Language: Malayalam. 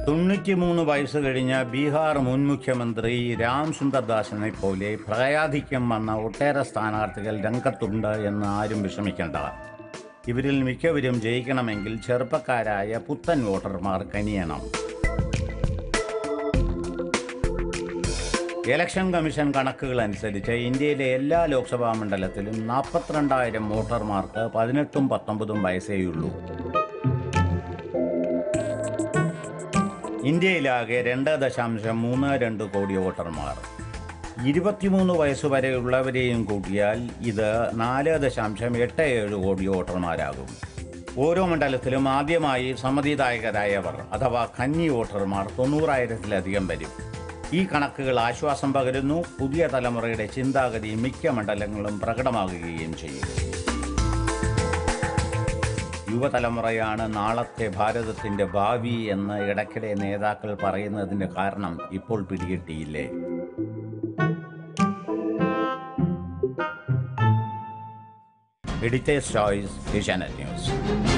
തൊണ്ണൂറ്റിമൂന്ന് വയസ്സ് കഴിഞ്ഞ ബീഹാർ മുൻ മുഖ്യമന്ത്രി രാം സുന്ദർ ദാസിനെ പോലെ പ്രായാധിക്യം വന്ന ഒട്ടേറെ സ്ഥാനാർത്ഥികൾ രംഗത്തുണ്ട് എന്ന് ആരും വിഷമിക്കേണ്ട ഇവരിൽ മിക്കവരും ജയിക്കണമെങ്കിൽ ചെറുപ്പക്കാരായ പുത്തൻ വോട്ടർമാർ കനിയണം ഇലക്ഷൻ കമ്മീഷൻ കണക്കുകൾ അനുസരിച്ച് ഇന്ത്യയിലെ എല്ലാ ലോക്സഭാ മണ്ഡലത്തിലും നാൽപ്പത്തിരണ്ടായിരം വോട്ടർമാർക്ക് പതിനെട്ടും പത്തൊമ്പതും വയസ്സേയുള്ളൂ ഇന്ത്യയിലാകെ രണ്ട് ദശാംശം മൂന്ന് രണ്ട് കോടി വോട്ടർമാർ ഇരുപത്തിമൂന്ന് വയസ്സ് വരെയുള്ളവരെയും കൂട്ടിയാൽ ഇത് നാല് ദശാംശം എട്ട് ഏഴ് കോടി വോട്ടർമാരാകും ഓരോ മണ്ഡലത്തിലും ആദ്യമായി സമ്മതിദായകരായവർ അഥവാ കന്നി വോട്ടർമാർ തൊണ്ണൂറായിരത്തിലധികം വരും ഈ കണക്കുകൾ ആശ്വാസം പകരുന്നു പുതിയ തലമുറയുടെ ചിന്താഗതി മിക്ക മണ്ഡലങ്ങളും പ്രകടമാകുകയും ചെയ്യും യുവതലമുറയാണ് നാളത്തെ ഭാരതത്തിന്റെ ഭാവി എന്ന് ഇടയ്ക്കിടെ നേതാക്കൾ പറയുന്നതിന്റെ കാരണം ഇപ്പോൾ പിടികിട്ടിയില്ലേ എഡിറ്റേഴ്സ് ചോയ്സ് ഏഷ്യാനെറ്റ് ന്യൂസ്